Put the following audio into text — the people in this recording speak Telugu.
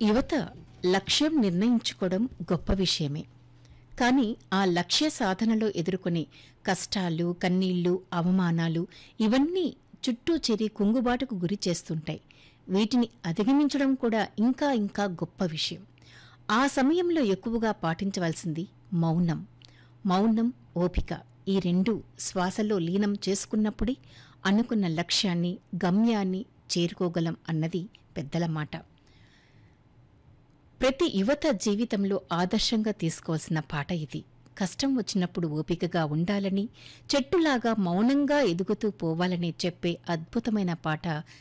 యువత లక్ష్యం నిర్ణయించుకోవడం గొప్ప విషయమే కానీ ఆ లక్ష్య సాధనలో ఎదుర్కొనే కష్టాలు కన్నీళ్లు అవమానాలు ఇవన్నీ చుట్టూ చేరి కుంగుబాటుకు గురి చేస్తుంటాయి వీటిని అధిగమించడం కూడా ఇంకా ఇంకా గొప్ప విషయం ఆ సమయంలో ఎక్కువగా పాటించవలసింది మౌనం మౌనం ఓపిక ఈ రెండు శ్వాసలో లీనం చేసుకున్నప్పుడే అనుకున్న లక్ష్యాన్ని గమ్యాన్ని చేరుకోగలం అన్నది పెద్దల మాట ప్రతి యువత జీవితంలో ఆదర్శంగా తీసుకోవాల్సిన పాట ఇది కష్టం వచ్చినప్పుడు ఓపికగా ఉండాలని చెట్టులాగా మౌనంగా ఎదుగుతూ పోవాలని చెప్పే అద్భుతమైన పాట